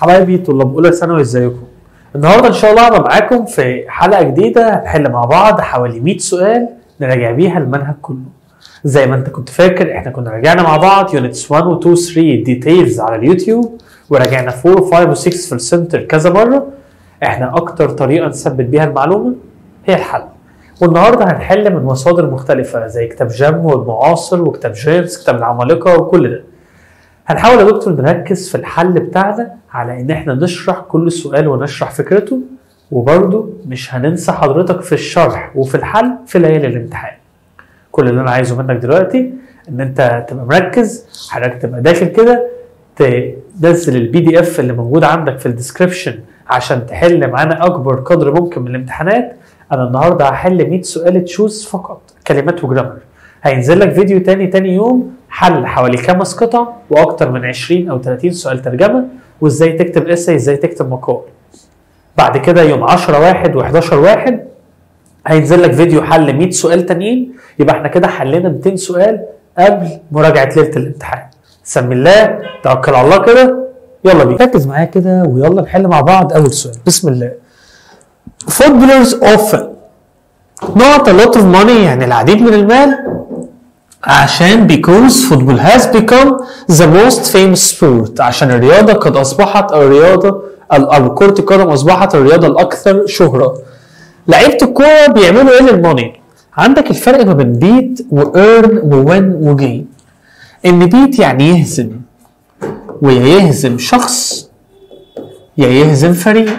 حبايبي طلاب اولى ثانوي ازيكم النهارده ان شاء الله هبقى معاكم في حلقه جديده هنحل مع بعض حوالي 100 سؤال نراجع بيها المنهج كله زي ما انت كنت فاكر احنا كنا راجعنا مع بعض يونتس 1 و 2 3 ديتيلز على اليوتيوب وراجعنا 4 و 5 و 6 في السنتر كذا مره احنا اكتر طريقه نثبت بيها المعلومه هي الحل والنهارده هنحل من مصادر مختلفه زي كتاب جم والمعاصر وكتاب جيمس كتاب العمالقه وكل ده هنحاول يا دكتور نركز في الحل بتاعنا على ان احنا نشرح كل سؤال ونشرح فكرته وبرضه مش هننسى حضرتك في الشرح وفي الحل في ليالي الامتحان كل اللي انا عايزه منك دلوقتي ان انت تبقى مركز حضرتك تبقى داخل كده تنزل البي دي اف اللي موجود عندك في الديسكربشن عشان تحل معانا اكبر قدر ممكن من الامتحانات انا النهارده هحل 100 سؤال تشوز فقط كلمات وجرامر هينزل لك فيديو تاني تاني يوم حل حوالي خمس قطع واكتر من 20 او 30 سؤال ترجمه وازاي تكتب اساي ازاي تكتب مقال بعد كده يوم 10 واحد و11 واحد هينزل لك فيديو حل 100 سؤال تانيين يبقى احنا كده حلينا 200 سؤال قبل مراجعه ليله الامتحان سمي الله توكل على الله كده يلا بينا ركز معايا كده ويلا نحل مع بعض اول سؤال بسم الله footballers often not a lot of money يعني العديد من المال عشان because football has become the most famous sport عشان الرياضة قد أصبحت الرياضة أو كرة القدم أصبحت الرياضة الأكثر شهرة لعيبة الكورة بيعملوا إيه للموني؟ عندك الفرق ما بين بيت وإيرن ووين وجين إن بيت يعني يهزم ويا يهزم شخص يا يهزم فريق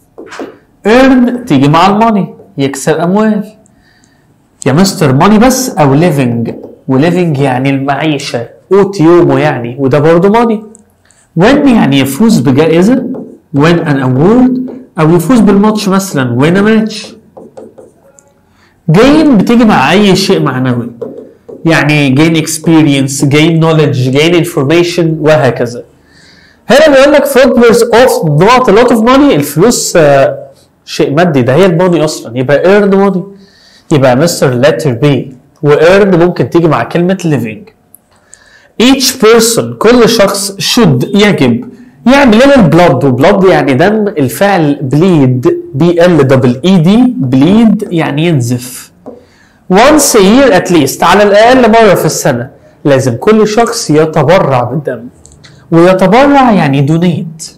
ايرن تيجي مع الماني يكسب اموال يا مستر ماني بس او ليفنج وليفنج يعني المعيشة قوت يومه يعني وده برضه ماني وين يعني يفوز بجائزة وين ان اوورد او يفوز بالماتش مثلا وين ا ماتش جين بتيجي مع اي شيء معنوي يعني gain experience gain knowledge gain information وهكذا هنا بيقول لك footballers of not a lot of money الفلوس آه شيء مادي ده هي الماني اصلا يبقى earn money يبقى مستر letter B وايرن ممكن تيجي مع كلمة living each person كل شخص should يجب يعمل ايه البلد وبلد يعني دم الفعل bleed بي ال دبل اي دي bleed يعني ينزف once a year at least على الاقل مرة في السنة لازم كل شخص يتبرع بالدم ويتبرع يعني دونيت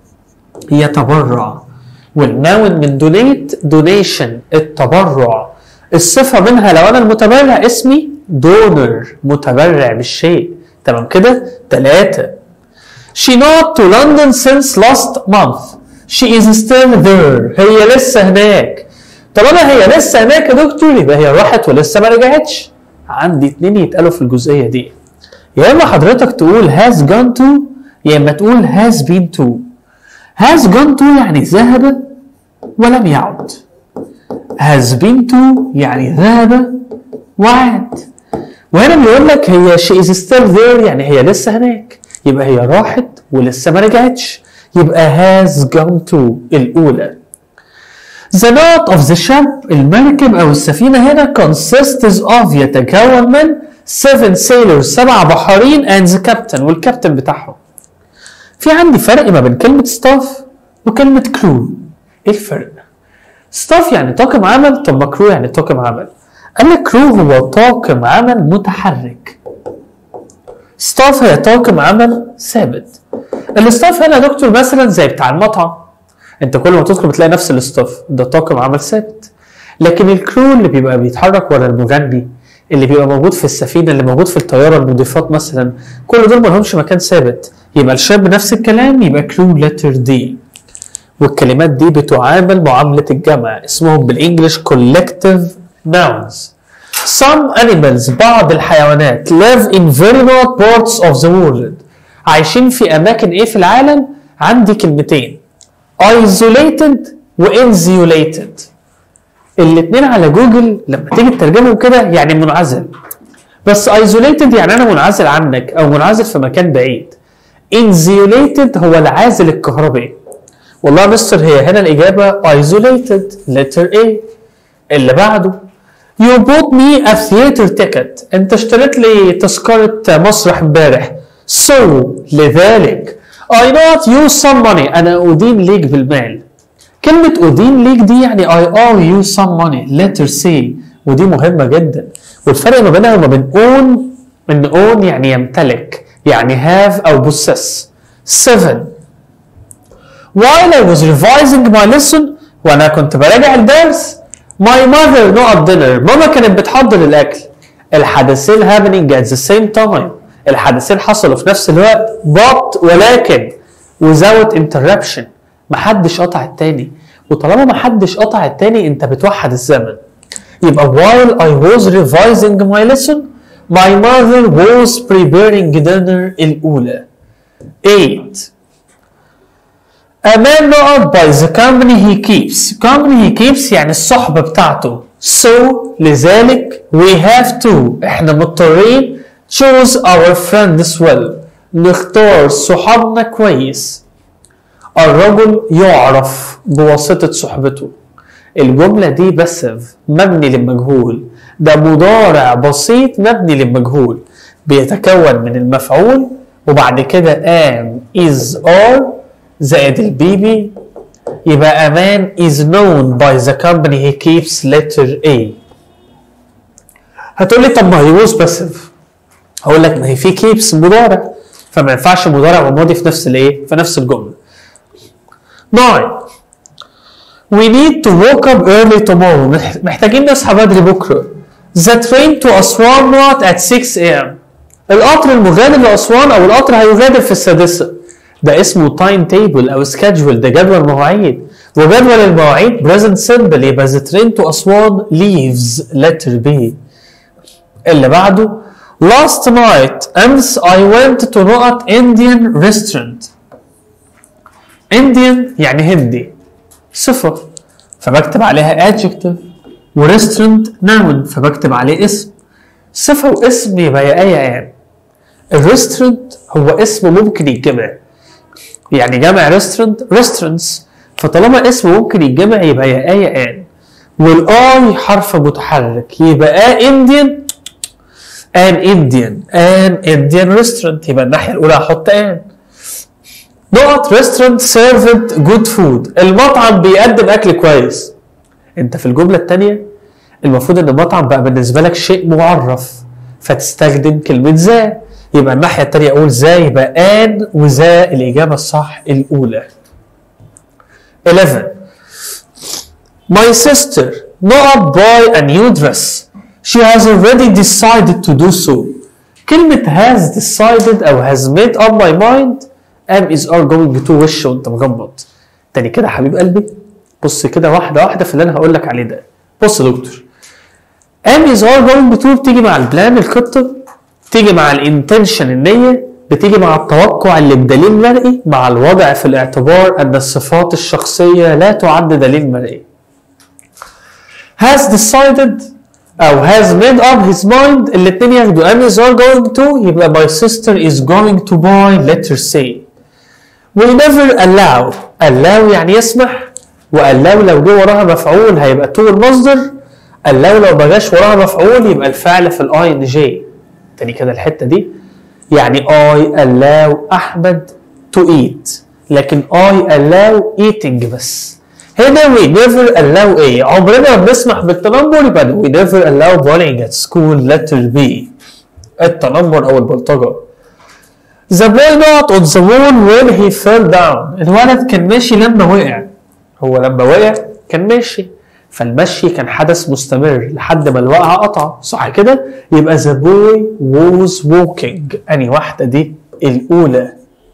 يتبرع والنون من دونيت دونيشن التبرع الصفة منها لو أنا المتبرع اسمي دونر متبرع بالشيء تمام كده ثلاثة She not to London since last month She is still there هي لسه هناك طالما هي لسه هناك يا دكتور يبقى هي راحت ولسه ما رجعتش عندي اتنين يتقالوا في الجزئية دي يا إما حضرتك تقول has gone to يا إما تقول has been to has gone to يعني ذهب ولم يعد has been to يعني ذهب وعاد وهنا بيقول لك هي she is still there يعني هي لسه هناك يبقى هي راحت ولسه ما رجعتش يبقى has gone to الأولى The knot of the ship المركب أو السفينة هنا consists of يتكون من seven sailors سبع بحارين and the captain والكابتن بتاعهم في عندي فرق ما بين كلمة staff وكلمة crew ايه الفرق؟ ستاف يعني طاقم عمل طب ما كرو يعني طاقم عمل قال لك كرو هو طاقم عمل متحرك ستاف هي طاقم عمل ثابت الستاف هنا يا دكتور مثلا زي بتاع المطعم انت كل ما تدخل بتلاقي نفس الستاف ده طاقم عمل ثابت لكن الكرو اللي بيبقى بيتحرك ورا المغني اللي بيبقى موجود في السفينه اللي موجود في الطياره المضيفات مثلا كل دول ما لهمش مكان ثابت يبقى الشاب نفس الكلام يبقى كرو لتر دي والكلمات دي بتعامل معاملة الجمع اسمهم بالانجلش collective nouns some animals بعض الحيوانات live in very remote parts of the world عايشين في أماكن إيه في العالم عندي كلمتين isolated و insulated الاتنين على جوجل لما تيجي تترجمهم كده يعني منعزل بس isolated يعني أنا منعزل عنك أو منعزل في مكان بعيد insulated هو العازل الكهربائي والله يا مستر هي هنا الإجابة isolated letter A اللي بعده You bought me a theater ticket أنت اشتريت لي تذكرة مسرح امبارح So لذلك I not use some money أنا أدين ليك بالمال كلمة أدين ليك دي يعني I owe you some money letter C ودي مهمة جدا والفرق ما بينها وما بين own إن own يعني يمتلك يعني have أو possess 7 While I was revising my lesson وأنا كنت براجع الدرس My mother not dinner ماما كانت بتحضر الأكل الحدثين happening at the same time الحدثين حصلوا في نفس الوقت but ولكن without interruption محدش قطع التاني وطالما محدش قطع التاني انت بتوحد الزمن يبقى while I was revising my lesson my mother was preparing dinner الأولى 8 A man not by the company he keeps company he keeps يعني الصحبة بتاعته so لذلك we have to احنا مضطرين choose our friends well نختار صحابنا كويس الرجل يعرف بواسطة صحبته الجملة دي بسف مبني للمجهول ده مضارع بسيط مبني للمجهول بيتكون من المفعول وبعد كده am is are زائد البيبي يبقى أمان is known by the company he keeps letter A هتقول لي طب ما هي was passive هقول لك ما هي في keeps مضارع فما ينفعش مضارع وماضي في نفس الايه في نفس الجمله 9 We need to wake up early tomorrow مح- محتاجين نصحى بدري بكره The train to أسوان not at 6 a.m. القطر المغادر لأسوان أو القطر هيغادر في السادسة ده اسمه تايم تيبل أو سكادجول ده جدول مواعيد وجدول المواعيد present simple يبقى the train to أسوان leaves letter B اللي بعده last night أمس I went to نقط Indian restaurant Indian يعني هندي صفة فبكتب عليها adjective وريستورنت noun فبكتب عليه اسم صفة واسم يبقى يا أي آن الريستورنت هو اسم ممكن يتجمع يعني جمع ريستورنت ريستورنتس فطالما اسم ممكن يتجمع يبقى يا آي آن والاي حرف متحرك يبقى انديان ان انديان ان انديان ريستورنت يبقى الناحية الأولى هحط ان نقط ريستورانت سيرفنت جود فود المطعم بيقدم اكل كويس انت في الجمله الثانيه المفروض ان المطعم بقى بالنسبه لك شيء معرف فتستخدم كلمه ذا يبقى الناحيه الثانيه اقول ذا يبقى ان وذا الاجابه الصح الاولى 11 My sister not buy a new dress she has already decided to do so كلمة has decided أو has made up my mind am is are going to وش وانت مغمض تاني كده يا حبيب قلبي بص كده واحدة واحدة في اللي أنا هقول لك عليه ده بص يا دكتور am is are going to بتيجي مع البلان الخطة بتيجي مع الانتنشن النية بتيجي مع التوقع اللي بدليل مرئي مع الوضع في الاعتبار أن الصفات الشخصية لا تعد دليل مرئي has decided أو has made up his mind الاتنين ياخدوا am is are going to يبقى my sister is going to buy letter C we never allow allow يعني يسمح والlow لو جه وراها مفعول هيبقى تو المصدر allow لو ما جاش وراها مفعول يبقى الفعل في الاي ان جي تاني كده الحته دي يعني I allow أحمد to eat لكن I allow eating بس هنا we never allow ايه عمرنا ما بنسمح بالتنمر يبقى we never allow bullying at school letter B التنمر أو البلطجة The boy not on the wall when he fell down الولد كان ماشي لما وقع هو لما وقع كان ماشي فالمشي كان حدث مستمر لحد ما الوقعة قطع صح كده يبقى the boy was walking أني واحدة دي الأولى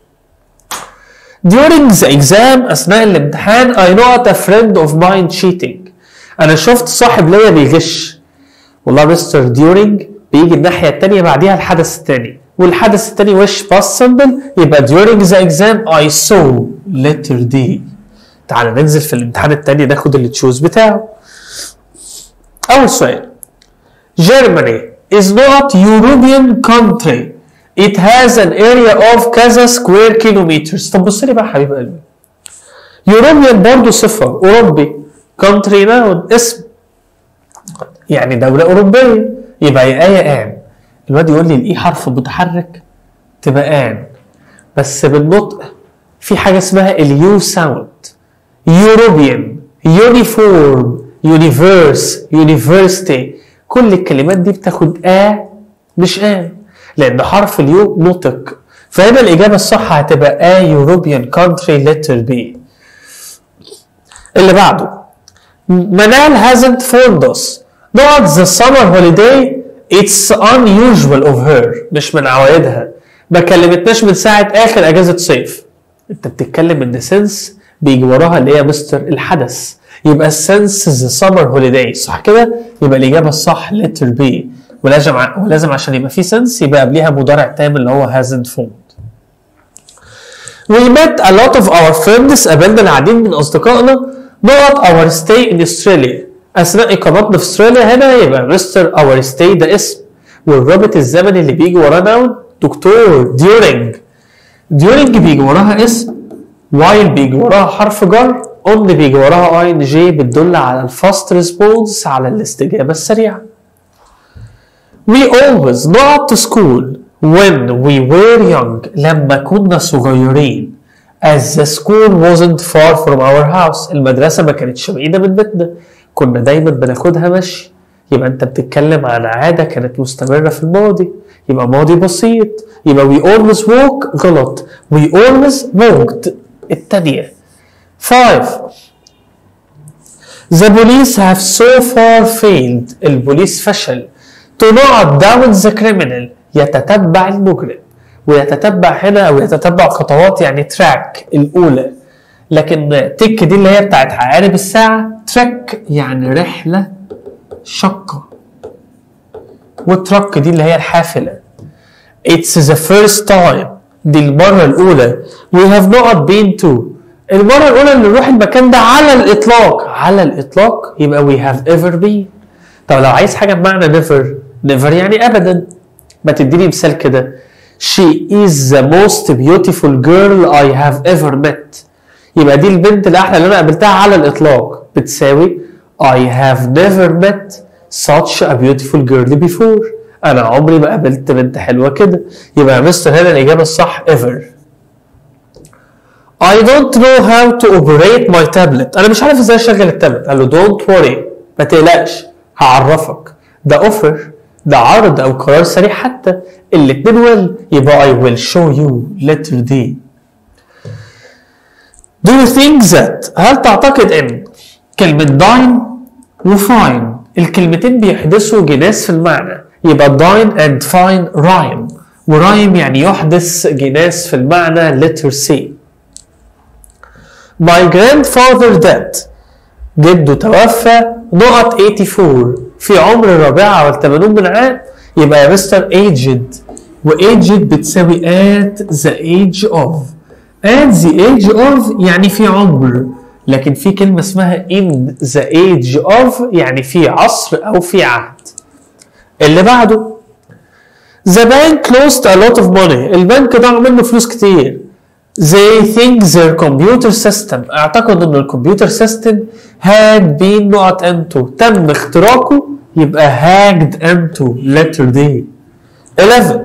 during the exam أثناء الامتحان I not a friend of mine cheating أنا شفت صاحب ليا بيغش والله مستر during بيجي الناحية التانية بعديها الحدث التاني والحدث التاني وش past simple يبقى during the exam I saw letter D تعال ننزل في الامتحان التاني ناخد اللي تشوز بتاعه أول سؤال Germany is not European country it has an area of كذا square kilometers طب بص لي بقى يا حبيب قلبي European برضه صفة أوروبي country noun اسم يعني دولة أوروبية يبقى يا آية آن الواد يقول لي الإي حرف متحرك تبقى آن بس بالنطق في حاجه اسمها اليو ساوند يوروبيان يونيفورم يونيفيرس يونيفرستي كل الكلمات دي بتاخد ا مش ا لان حرف اليو نطق فهنا الاجابه الصح هتبقى ا يوروبيان كونتري لتر بي اللي بعده منال hasn't phoned us not the summer holiday it's unusual of her مش من عوايدها ما كلمتناش من ساعة آخر أجازة صيف أنت بتتكلم إن سنس بيجي وراها اللي هي مستر الحدث يبقى السنس the summer holiday صح كده؟ يبقى الإجابة الصح letter B ولازم ع- ولازم عشان يبقى في سنس يبقى قبليها مضارع تام اللي هو hasn't phoned We met a lot of our friends قابلنا العديد من أصدقائنا not our stay in Australia أثناء إقامتنا في أستراليا هنا يبقى مستر our stay ده اسم والرابط الزمني اللي بيجي وراه نون دكتور during during بيجي وراها اسم while بيجي وراها حرف جر on بيجي وراها ing بتدل على الفاست ريسبونس على الاستجابة السريعة We always not to school when we were young لما كنا صغيرين as the school wasn't far from our house المدرسة ما كانتش بعيدة من بيتنا كنا دايما بناخدها مشي يبقى انت بتتكلم عن عادة كانت مستمرة في الماضي يبقى ماضي بسيط يبقى we always walk غلط we always walked التانية 5 The police have so far failed البوليس فشل to not down the criminal يتتبع المجرم ويتتبع هنا او يتتبع خطوات يعني تراك الاولى لكن تك دي اللي هي بتاعت عقارب الساعه تراك يعني رحله شقه وترك دي اللي هي الحافله It's the first time دي المرة الأولى We have not been to المرة الأولى اللي نروح المكان ده على الإطلاق على الإطلاق يبقى we have ever been طب لو عايز حاجة بمعنى never never يعني أبدا ما تديني مثال كده She is the most beautiful girl I have ever met يبقى دي البنت الأحلى اللي أنا قابلتها على الإطلاق بتساوي I have never met such a beautiful girl before أنا عمري ما قابلت بنت حلوة كده يبقى يا مستر هنا الإجابة الصح ever I don't know how to operate my tablet أنا مش عارف إزاي أشغل التابلت قال له don't worry ما تقلقش هعرفك ده اوفر ده عرض او قرار سريع حتى الاتنين ويل يبقى I will show you letter D Do you think that هل تعتقد ان كلمة dine وفاين الكلمتين بيحدثوا جناس في المعنى يبقى dine and fine rhyme ورايم يعني يحدث جناس في المعنى letter C My grandfather died جده توفى نقط 84 في عمر الرابعة والثمانون من عام يبقى يا مستر aged و aged بتساوي at the age of at the age of يعني في عمر لكن في كلمة اسمها in the age of يعني في عصر أو في عهد اللي بعده The bank lost a lot of money البنك ضاع منه فلوس كتير They think their computer system اعتقد ان الكمبيوتر سيستم had been not into تم اختراقه يبقى hacked into letter D 11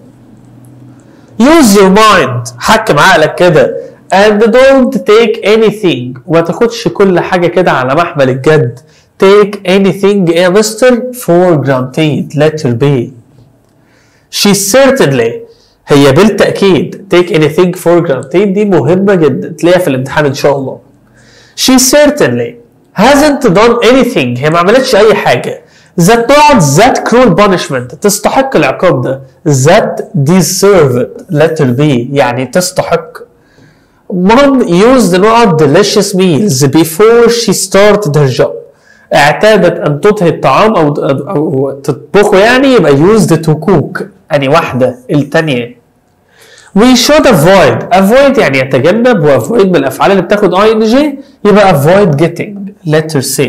use your mind حكم عقلك كده and don't take anything وما تاخدش كل حاجة كده على محمل الجد take anything يا مستر for granted letter B she certainly هي بالتأكيد take anything for granted دي مهمة جدا تلاقيها في الامتحان إن شاء الله she certainly hasn't done anything هي ما عملتش أي حاجة that not that cruel punishment تستحق العقاب ده that deserved letter B يعني تستحق Mom used not delicious meals before she started her job اعتادت أن تطهي الطعام أو, أو تطبخه يعني يبقى used to cook أني واحدة التانية We should avoid avoid يعني يتجنب و avoid من الأفعال اللي بتاخد ing يبقى avoid getting letter C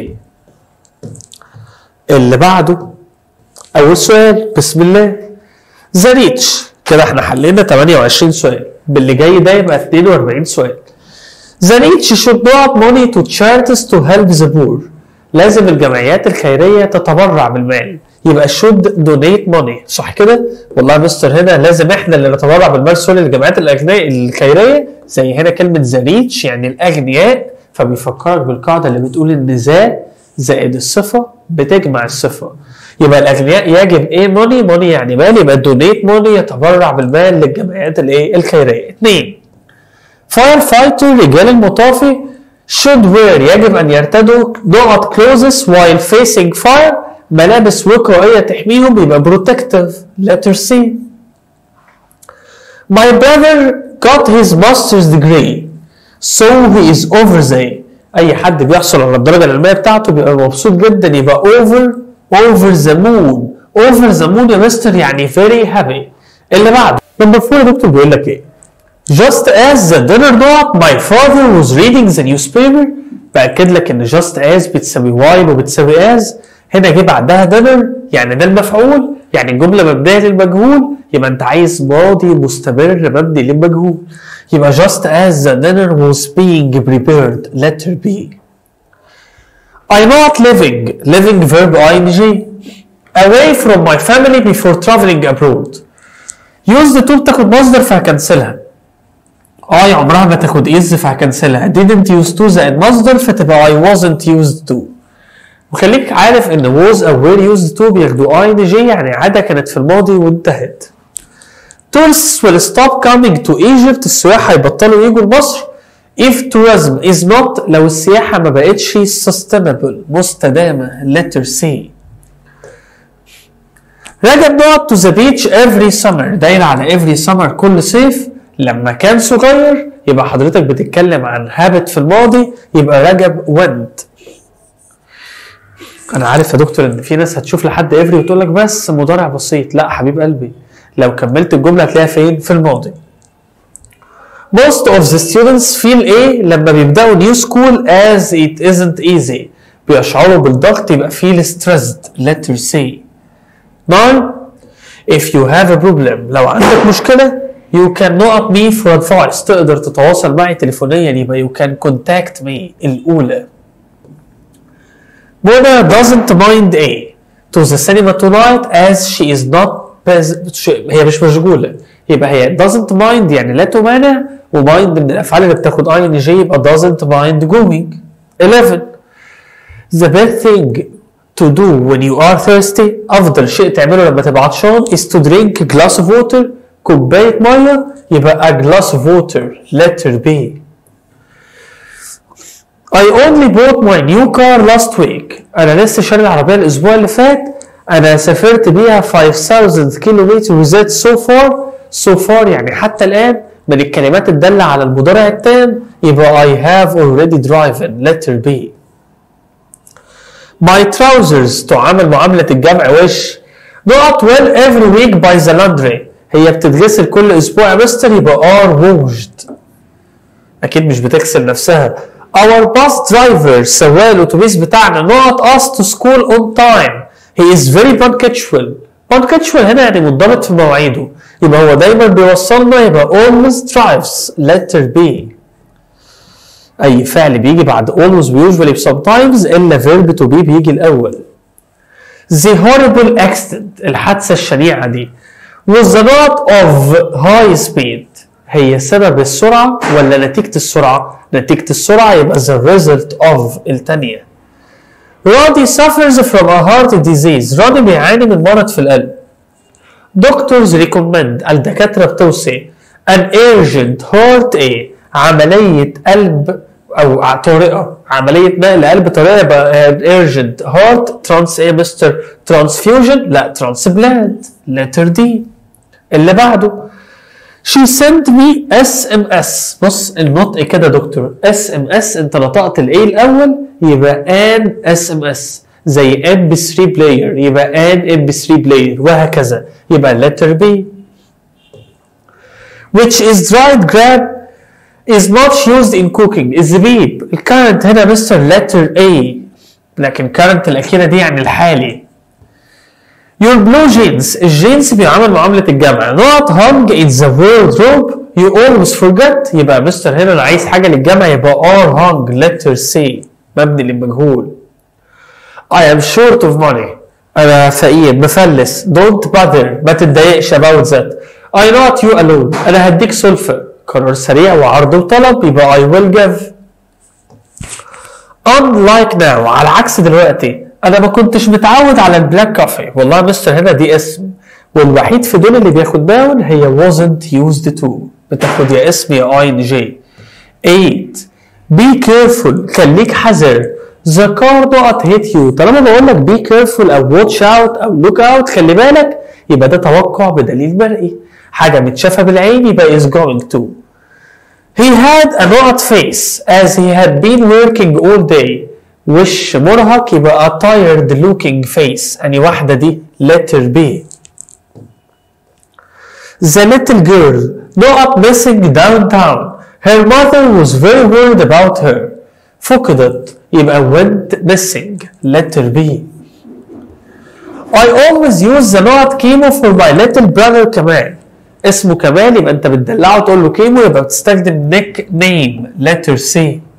اللي بعده أول سؤال بسم الله The reach كده احنا حلينا 28 سؤال باللي جاي ده يبقى 42 سؤال The rich should not money to charities to help the poor لازم الجمعيات الخيرية تتبرع بالمال يبقى should donate money صح كده؟ والله يا مستر هنا لازم احنا اللي نتبرع بالمال سوري للجمعيات الاغنياء الخيريه زي هنا كلمه ذا ريتش يعني الاغنياء فبيفكرك بالقاعده اللي بتقول ان ذا زائد الصفه بتجمع الصفه يبقى الاغنياء يجب ايه موني موني يعني مال يبقى دونيت موني يتبرع بالمال للجمعيات الايه الخيريه اثنين فاير فايتر رجال المطافي should wear يجب ان يرتدوا نقط clothes while facing fire ملابس وقائيه تحميهم يبقى protective letter C My brother got his master's degree so he is over the اي حد بيحصل على الدرجه العلميه بتاعته بيبقى مبسوط جدا يبقى over over the moon over the moon يا مستر يعني very happy اللي بعده نمبر 4 يا دكتور بيقول لك ايه just as the dinner not my father was reading the newspaper باكد لك ان just as بتساوي while وبتساوي as هنا جه بعدها dinner يعني ده المفعول يعني الجمله مبنيه للمجهول يبقى انت عايز ماضي مستمر مبني للمجهول يبقى just as the dinner was being prepared letter B I'm not living living verb ing away from my family before traveling abroad use the tool تاخد مصدر فهكنسلها اي عمرها ما تاخد is فهكنسلها didn't use to زائد مصدر فتبقى I wasn't used to وخليك عارف ان was او were used to بياخدوا ing يعني عادة كانت في الماضي وانتهت tourists will stop coming to Egypt السياح هيبطلوا يجوا لمصر if tourism is not لو السياحة ما بقتش sustainable مستدامة letter C رجب نقط to the beach every summer داير على every summer كل صيف لما كان صغير يبقى حضرتك بتتكلم عن habit في الماضي يبقى رجب went انا عارف يا دكتور ان في ناس هتشوف لحد every وتقول لك بس مضارع بسيط لا حبيب قلبي لو كملت الجمله هتلاقيها فين في الماضي Most of the students feel ايه لما بيبداوا new school as it isn't easy بيشعروا بالضغط يبقى feel stressed letter C 9 if you have a problem لو عندك مشكلة you can not me for advice تقدر تتواصل معي تليفونيا يبقى you can contact me الأولى منى doesn't mind A to the cinema tonight as she is not bus- هي مش مشغولة يبقى هي doesn't mind يعني لا تمانع وmind من الأفعال اللي بتاخد ing يبقى doesn't mind going 11 The best thing to do when you are thirsty أفضل شيء تعمله لما تبقى عطشان is to drink a glass of water كوباية مية يبقى a glass of water letter B I only bought my new car last week أنا لسه شاري العربية الأسبوع اللي فات أنا سافرت بيها 5000 كيلومتر وزاد so far so far يعني حتى الآن من الكلمات الدالة على المضارع التام يبقى I have already driven letter B My trousers تعامل معاملة الجمع وش not well every week by the laundry هي بتتغسل كل أسبوع يا مستر يبقى are washed أكيد مش بتغسل نفسها Our bus driver سواق الأتوبيس بتاعنا not us to school on time he is very punctual punctual هنا يعني منضبط في مواعيده يبقى هو دايما بيوصلنا يبقى always drives letter B اي فعل بيجي بعد always وusually sometimes الا verb to be بيجي الاول the horrible accident الحادثه الشنيعه دي was the not of high speed هي سبب السرعه ولا نتيجه السرعه نتيجه السرعه يبقى the result of الثانيه رادي suffers from a heart disease رادي بيعاني من مرض في القلب doctors recommend الدكاتره بتوصي an urgent heart ايه عمليه قلب او طارئه عمليه نقل قلب طارئه يبقى urgent heart trans ايه مستر transfusion لا transplant letter D اللي بعده she sent me SMS بص النطق كده دكتور SMS انت نطقت الايه الاول يبقى an SMS زي MP3 player يبقى an MP3 player وهكذا يبقى letter B which is dried grab is not used in cooking الزبيب الكارنت هنا مستر letter A لكن كارنت الأخيرة دي يعني الحالي Your blue jeans الجينز بيعمل معاملة الجمع not hung in the wardrobe you always forget يبقى مستر هنا أنا عايز حاجة للجمع يبقى are hung letter C مبني للمجهول I am short of money انا فقير مفلس don't bother ما تتضايقش about that I not you alone انا هديك سلفة قرار سريع وعرض وطلب يبقى I will give unlike now على عكس دلوقتي انا ما كنتش متعود على البلاك كافي والله يا مستر هنا دي اسم والوحيد في دول اللي بياخد باون هي wasn't used to بتاخد يا اسم يا اي ان جي 8 be careful خليك حذر the car not hit you طالما بقول لك be careful او watch out او look out خلي بالك يبقى ده توقع بدليل مرئي حاجه متشافه بالعين يبقى is going to He had a not face as he had been working all day. وش مرهق يبقى a tired looking face. أني واحدة دي letter B. The little girl not missing downtown. Her mother was very worried about her. فقدت يبقى went missing letter B. I always use the not chemo for my little brother كمان. اسمه كمال يبقى انت بتدلعه تقول له كيمو يبقى بتستخدم نيك نيم letter C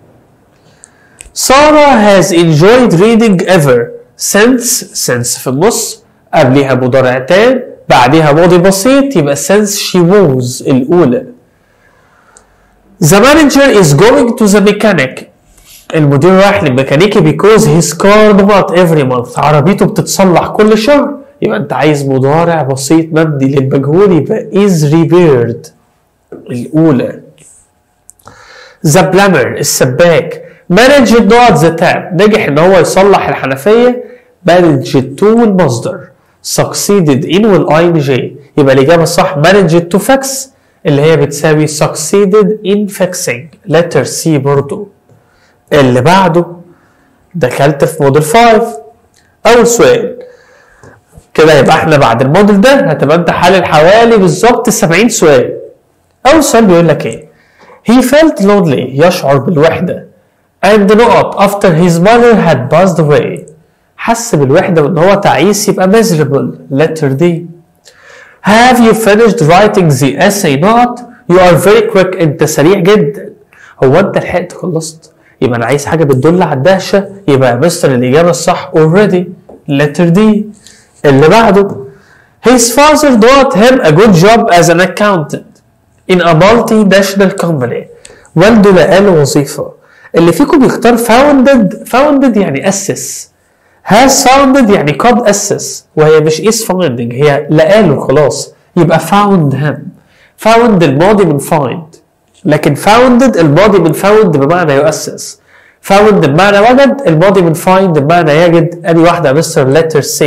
Sarah has enjoyed reading ever since since في النص قبلها مضارعتان بعدها ماضي بسيط يبقى since she was الأولى The manager is going to the mechanic المدير رايح للميكانيكي because his car not every month عربيته بتتصلح كل شهر يبقى انت عايز مضارع بسيط مبني للمجهول يبقى is repaired الأولى The plumber السباك managed not the tap نجح ان هو يصلح الحنفية managed to المصدر succeeded in والان جي يبقى الإجابة الصح managed to fix اللي هي بتساوي succeeded in fixing letter C برضو اللي بعده دخلت في موديل 5 أول سؤال كده يبقى احنا بعد الموديل ده هتبقى انت حالل حوالي بالظبط 70 سؤال اول سؤال بيقول لك ايه he felt lonely يشعر بالوحدة and نقط after his mother had passed away حس بالوحدة وان هو تعيس يبقى miserable letter D have you finished writing the essay not you are very quick انت سريع جدا هو انت لحقت خلصت يبقى انا عايز حاجة بتدل على الدهشة يبقى يا مستر الإجابة الصح already letter D اللي بعده His father got him a good job as an accountant in a multinational company والده لقى له وظيفة اللي فيكم يختار founded founded يعني أسس has founded يعني قد أسس وهي مش is founding هي لقى له خلاص يبقى found him found الماضي من find لكن founded الماضي من found بمعنى يؤسس found بمعنى وجد الماضي من find بمعنى يجد ادي واحدة يا مستر letter C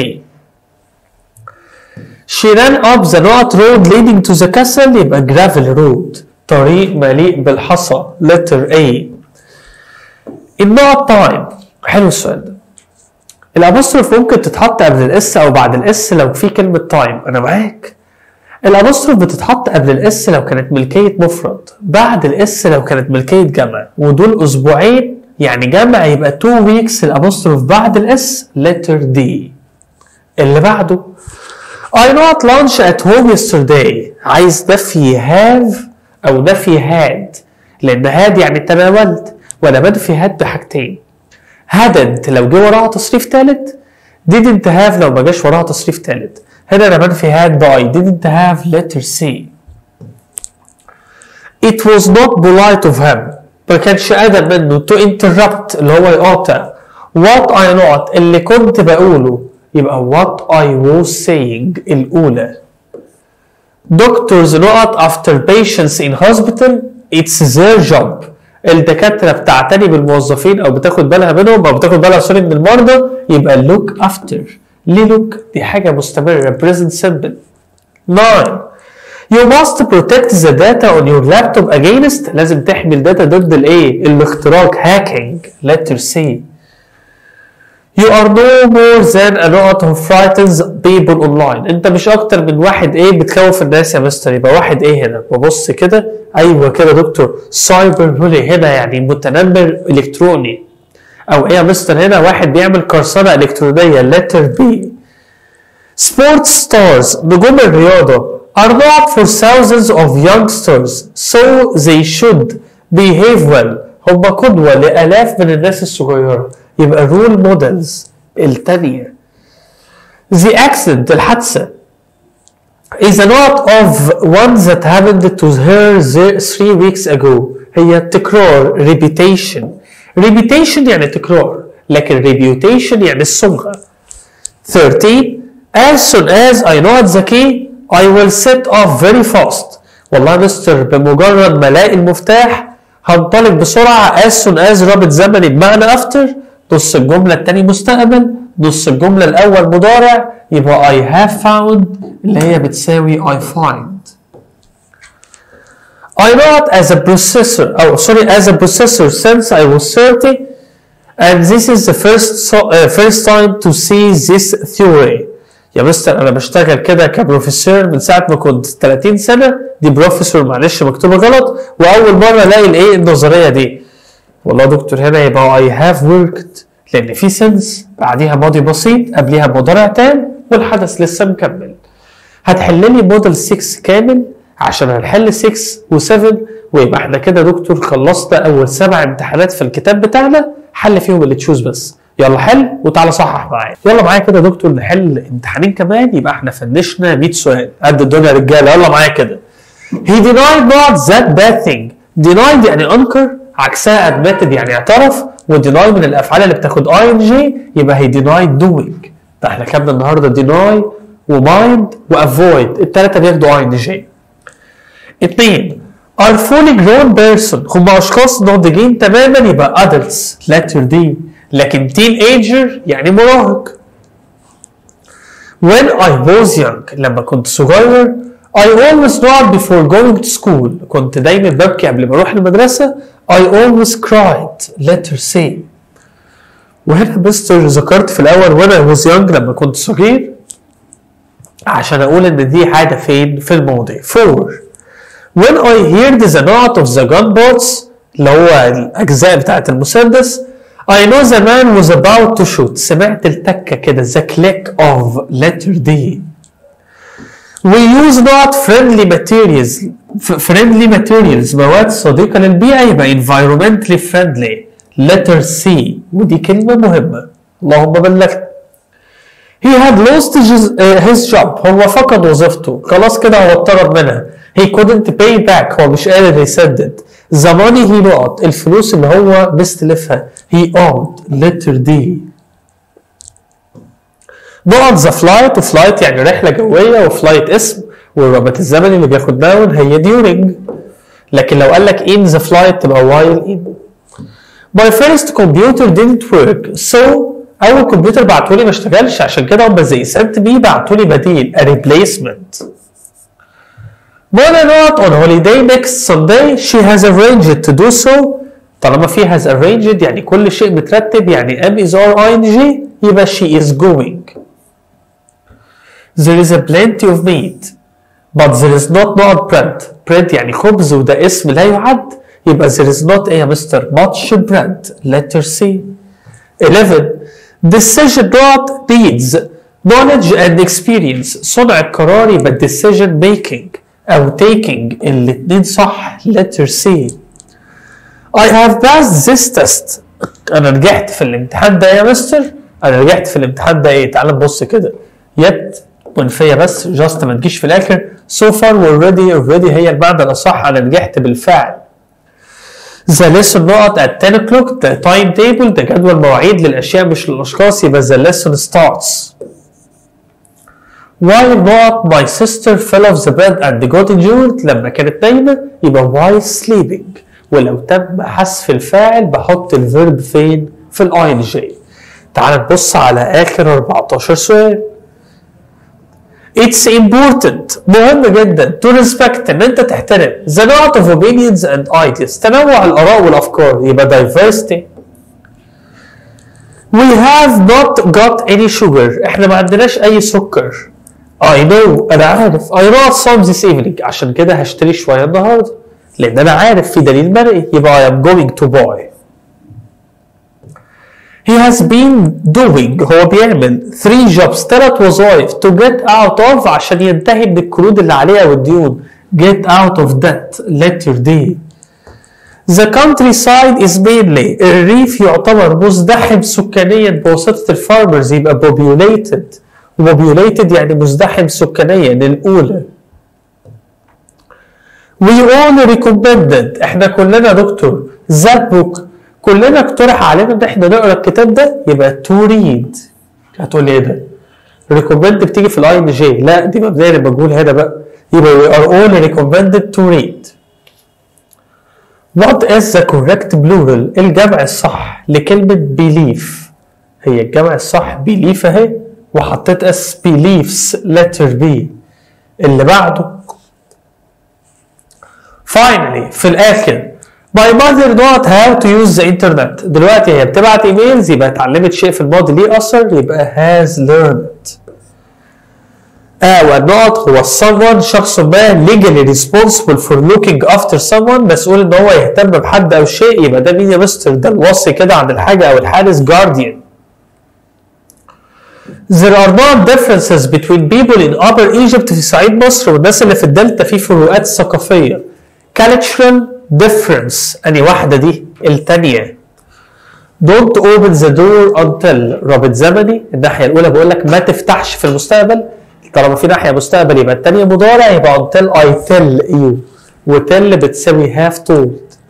She ran up the not road leading to the castle يبقى gravel road طريق مليء بالحصى letter A النقط time حلو السؤال ده الابوستروف ممكن تتحط قبل الاس او بعد الاس لو في كلمة تايم انا معاك الابوستروف بتتحط قبل الاس لو كانت ملكية مفرد بعد الاس لو كانت ملكية جمع ودول اسبوعين يعني جمع يبقى 2 weeks الابوستروف بعد الاس letter D اللي بعده I not lunch at home yesterday عايز نفي have أو نفي had لأن had يعني تناولت وأنا بنفي had بحاجتين hadn't لو جه وراها تصريف تالت didn't have لو ما جاش وراها تصريف تالت هنا أنا بنفي had by didn't have letter C It was not polite of him ما كانش أدب منه to interrupt اللي هو يقاطع what I not اللي كنت بقوله يبقى what I was saying الأولى doctors نقط after patients in hospital it's their job الدكاترة بتعتني بالموظفين أو بتاخد بالها منهم أو بتاخد بالها سوري من المرضى يبقى look after ليه look دي حاجة مستمرة present simple 9 You must protect the data on your laptop against لازم تحمي الداتا ضد الايه؟ الاختراق hacking letter C You are no more than a lot who frightens people online. انت مش اكتر من واحد ايه بتخوف الناس يا مستر يبقى واحد ايه هنا ببص كده ايوه كده دكتور سايبر بولي هنا يعني متنمر الكتروني او ايه يا مستر هنا واحد بيعمل قرصنه الكترونيه letter B Sports stars نجوم الرياضة are not for thousands of youngsters so they should behave well هم قدوة لآلاف من الناس الصغيرة يبقى role models التانية the accident الحادثة is a not of one that happened to her the- three weeks ago هي تكرار repetition repetition يعني تكرار لكن reputation يعني السمعة 13 as soon as I know the key I will set off very fast والله يا مستر بمجرد ما الاقي المفتاح هنطلق بسرعة as soon as رابط زمني بمعنى after نص الجملة التاني مستقبل نص الجملة الأول مضارع يبقى I have found اللي هي بتساوي I find I know it as a processor oh sorry as a processor since I was 30 and this is the first so, uh, first time to see this theory يا مستر انا بشتغل كده كبروفيسور من ساعه ما كنت 30 سنه دي بروفيسور معلش مكتوبه غلط واول مره الاقي الايه النظريه دي والله يا دكتور هنا يبقى I have worked لان في سنس بعديها ماضي بسيط قبليها مضارع تام والحدث لسه مكمل هتحل لي موديل 6 كامل عشان هنحل 6 و7 ويبقى احنا كده يا دكتور خلصنا اول سبع امتحانات في الكتاب بتاعنا حل فيهم اللي تشوز بس يلا حل وتعالى صحح معايا يلا معايا كده يا دكتور نحل امتحانين كمان يبقى احنا فنشنا 100 سؤال قد الدنيا يا رجاله يلا معايا كده He denied not that bad thing denied يعني انكر عكسها admitted يعني اعترف وديناي من الافعال اللي بتاخد ing يبقى he denied doing ده احنا خدنا النهارده deny وmind وافويد الثلاثه بياخدوا ing اثنين are fully grown person هم اشخاص ناضجين تماما يبقى adults letter D لكن teenager يعني مراهق when I was young لما كنت صغير I always cried before going to school كنت دايما ببكي قبل ما اروح المدرسة I always cried letter C وهنا مستر ذكرت في الاول when I was young لما كنت صغير عشان اقول ان دي حاجة فين في الماضي 4 when I heard the note of the gunboats اللي هو الأجزاء بتاعت المسدس I know the man was about to shoot سمعت التكة كده the click of letter D We use not friendly materials f- friendly materials مواد صديقة للبيئة يبقى environmentally friendly letter C ودي كلمة مهمة اللهم بلغت He had lost his, uh, his job هو فقد وظيفته خلاص كده هو اتطرد منها He couldn't pay back هو مش قادر يسدد The money he got الفلوس اللي هو مستلفها He owed letter D نقط the flight وفلايت يعني رحلة جوية وفلايت اسم والرابط الزمني اللي بياخد ناون هي during لكن لو قال لك in the flight تبقى while in My first computer didn't work so اول كمبيوتر بعتولي ما اشتغلش عشان كده هم زي sent me بعتولي بديل a replacement Mother not on holiday next Sunday she has arranged to do so طالما في has arranged يعني كل شيء مترتب يعني am is or ing يبقى she is going There is a plenty of meat but there is not not bread bread يعني خبز وده اسم لا يعد يبقى there is not ايه يا مستر much bread letter C 11 decision not needs knowledge and experience صنع القرار يبقى decision making أو taking الاتنين صح letter C I have passed this test أنا نجحت في الامتحان ده يا مستر أنا نجحت في الامتحان ده إيه تعال نبص كده يت منفية بس just ما تجيش في الآخر so far already already هي المعنى الأصح أنا نجحت بالفعل The lesson نقط at 10 o'clock the time table ده جدول مواعيد للأشياء مش للأشخاص يبقى the lesson starts Why not my sister fell off the bed and got injured لما كانت نايمة يبقى why sleeping ولو تم حذف الفاعل بحط الفيرب فين في الاي ان جي تعال نبص على اخر 14 سؤال It's important مهم جدا to respect ان انت تحترم the lot of opinions and ideas تنوع الاراء والافكار يبقى diversity We have not got any sugar احنا ما عندناش اي سكر I know انا عارف I wrote some this evening عشان كده هشتري شويه النهارده لان انا عارف في دليل مرئي يبقى I am going to buy He has been doing هو بيعمل 3 jobs ثلاث وظائف to get out of عشان ينتهي من القروض اللي عليها والديون get out of debt letter D The countryside is mainly الريف يعتبر مزدحم سكانيا بواسطة الفارمرز يبقى populated populated يعني مزدحم سكانيا الاولى We all recommended احنا كلنا دكتور that book كلنا اقترح علينا ان احنا نقرا الكتاب ده يبقى to read هتقول لي ايه ده؟ recommend بتيجي في الاي ان جي لا دي مبنيه للمجهول هنا بقى يبقى we are all recommended to read What is the correct plural الجمع الصح لكلمة belief هي الجمع الصح belief اهي وحطيت اس beliefs letter B اللي بعده finally في الاخر My mother not how to use the internet دلوقتي هي بتبعت ايميلز يبقى اتعلمت شيء في الماضي ليه اثر يبقى has learned آه والنقط هو someone شخص ما legally responsible for looking after someone مسؤول ان هو يهتم بحد او شيء يبقى ده مين يا مستر ده الوصي كده عن الحاجه او الحارس guardian There are not differences between people in Upper Egypt في صعيد مصر والناس اللي في الدلتا في فروقات ثقافية. Cultural difference أني واحدة دي التانية. Don't open the door until رابط زمني الناحية الأولى بقول لك ما تفتحش في المستقبل طالما في ناحية مستقبل يبقى التانية مضارع يبقى until I tell you وتل بتساوي have told.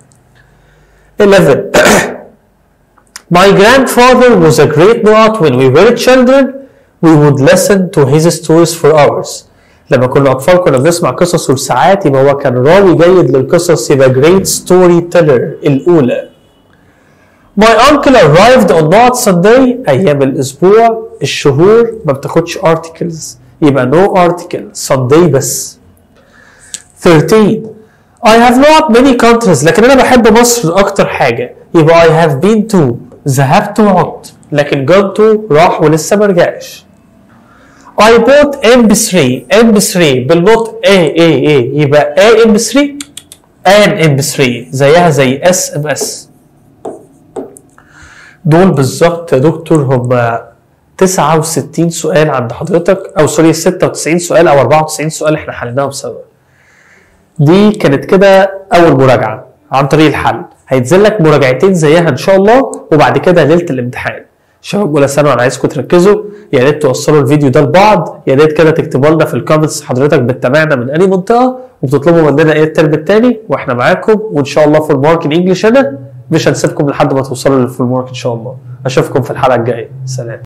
11 My grandfather was a great not when we were children we would listen to his stories for hours. لما كنا أطفال كنا بنسمع قصصه لساعات يبقى هو كان راوي جيد للقصص يبقى great storyteller الأولى. My uncle arrived on not Sunday أيام الأسبوع الشهور ما بتاخدش articles يبقى no article Sunday بس. 13 I have not many countries لكن أنا بحب مصر أكتر حاجة يبقى I have been to ذهبت وعدت لكن gone to راح ولسه ما رجعش. I bought MP3 MP3 بالنطق A A A يبقى A MP3 an MP3 زيها زي اس ام اس دول بالظبط يا دكتور هم 69 سؤال عند حضرتك او سوري 96 سؤال او 94 سؤال احنا حليناهم سوا دي كانت كده اول مراجعه عن طريق الحل هينزل لك مراجعتين زيها ان شاء الله وبعد كده ليله الامتحان شباب اولى ثانوي انا عايزكم تركزوا يا ريت توصلوا الفيديو ده لبعض يا ريت كده تكتبوا لنا في الكومنتس حضرتك بتتابعنا من اي منطقه وبتطلبوا مننا ايه الترم الثاني واحنا معاكم وان شاء الله في المارك انجلش هنا مش هنسيبكم لحد ما توصلوا للفول مارك ان شاء الله اشوفكم في الحلقه الجايه سلام